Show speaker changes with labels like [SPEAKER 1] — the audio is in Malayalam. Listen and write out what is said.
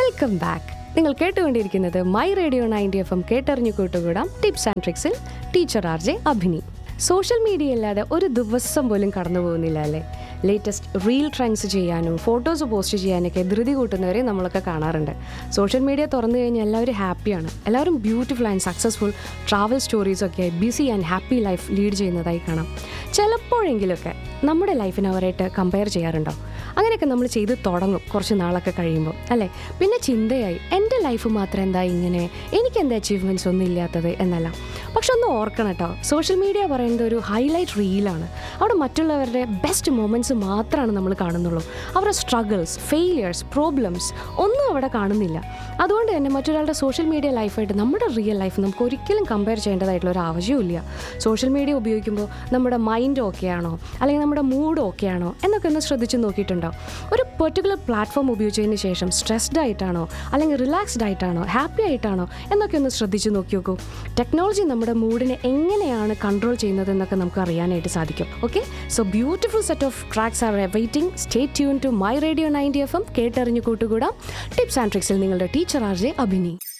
[SPEAKER 1] വെൽക്കം ബാക്ക് നിങ്ങൾ കേട്ടുകൊണ്ടിരിക്കുന്നത് my radio ninety F M കേട്ടറിഞ്ഞു കൂട്ടുകൂടാം ടിപ്സ് ആൻഡ് ട്രിക്സിൽ teacher R J Abhini social media ഇല്ലാതെ ഒരു ദിവസം പോലും കടന്നു പോകുന്നില്ല അല്ലേ ലേറ്റസ്റ്റ് റീൽ ട്രെൻഡ്സ് ചെയ്യാനും ഫോട്ടോസ് പോസ്റ്റ് ചെയ്യാനൊക്കെ ധൃതി കൂട്ടുന്നവരെ നമ്മളൊക്കെ കാണാറുണ്ട് സോഷ്യൽ മീഡിയ തുറന്നു കഴിഞ്ഞാൽ എല്ലാവരും ഹാപ്പിയാണ് എല്ലാവരും ബ്യൂട്ടിഫുൾ ആൻഡ് സക്സസ്ഫുൾ ട്രാവൽ സ്റ്റോറീസൊക്കെ busy and happy life lead ചെയ്യുന്നതായി കാണാം ചിലപ്പോഴെങ്കിലൊക്കെ നമ്മുടെ ലൈഫിനെ അവരായിട്ട് കമ്പയർ ചെയ്യാറുണ്ടോ അങ്ങനെയൊക്കെ നമ്മൾ ചെയ്ത് തുടങ്ങും കുറച്ച് നാളൊക്കെ കഴിയുമ്പോൾ അല്ലേ പിന്നെ ചിന്തയായി എൻ്റെ ലൈഫ് മാത്രം എന്താ ഇങ്ങനെ എനിക്ക് എന്താ അച്ചീവ്മെൻറ്റ്സ് ഒന്നും ഇല്ലാത്തത് എന്നല്ല പക്ഷെ ഒന്ന് ഓർക്കണം കേട്ടോ സോഷ്യൽ മീഡിയ പറയുന്നത് ഒരു ഹൈലൈറ്റ് റീലാണ് അവിടെ മറ്റുള്ളവരുടെ ബെസ്റ്റ് മൊമെൻറ്റ്സ് മാത്രമാണ് നമ്മൾ കാണുന്നുള്ളൂ അവരുടെ സ്ട്രഗിൾസ് ഫെയിലിയേഴ്സ് പ്രോബ്ലംസ് ഒന്നും അവിടെ കാണുന്നില്ല അതുകൊണ്ട് തന്നെ മറ്റൊരാളുടെ സോഷ്യൽ മീഡിയ ലൈഫായിട്ട് നമ്മുടെ റിയൽ ലൈഫ് നമുക്ക് ഒരിക്കലും കമ്പയർ ചെയ്യേണ്ടതായിട്ടുള്ള ഒരു ആവശ്യമില്ല സോഷ്യൽ മീഡിയ ഉപയോഗിക്കുമ്പോൾ നമ്മുടെ മൈൻഡ് ഓക്കെ ആണോ അല്ലെങ്കിൽ നമ്മുടെ മൂഡ് ഓക്കെ ആണോ എന്നൊക്കെ ഒന്ന് ശ്രദ്ധിച്ച് നോക്കിയിട്ടുണ്ടോ ഒരു പെർട്ടിക്കുലർ പ്ലാറ്റ്ഫോം ഉപയോഗിച്ചതിന് ശേഷം സ്ട്രെസ്ഡ് ആയിട്ടാണോ അല്ലെങ്കിൽ റിലാക്സ്ഡ് ആയിട്ടാണോ ഹാപ്പി ആയിട്ടാണോ എന്നൊക്കെ ഒന്ന് ശ്രദ്ധിച്ച് നോക്കി നോക്കൂ ടെക്നോളജി നമ്മുടെ മൂഡിനെ എങ്ങനെയാണ് കൺട്രോൾ ചെയ്യുന്നത് എന്നൊക്കെ നമുക്ക് അറിയാനായിട്ട് സാധിക്കും okay so beautiful set of tracks are waiting stay tune to my radio ninety F M കേട്ടറിഞ്ഞു കൂട്ടുകൂടാം ടിപ്സ് ആൻഡ് ട്രിക്സിൽ നിങ്ങളുടെ ടീച്ചർ ആർ ജെ അഭിനി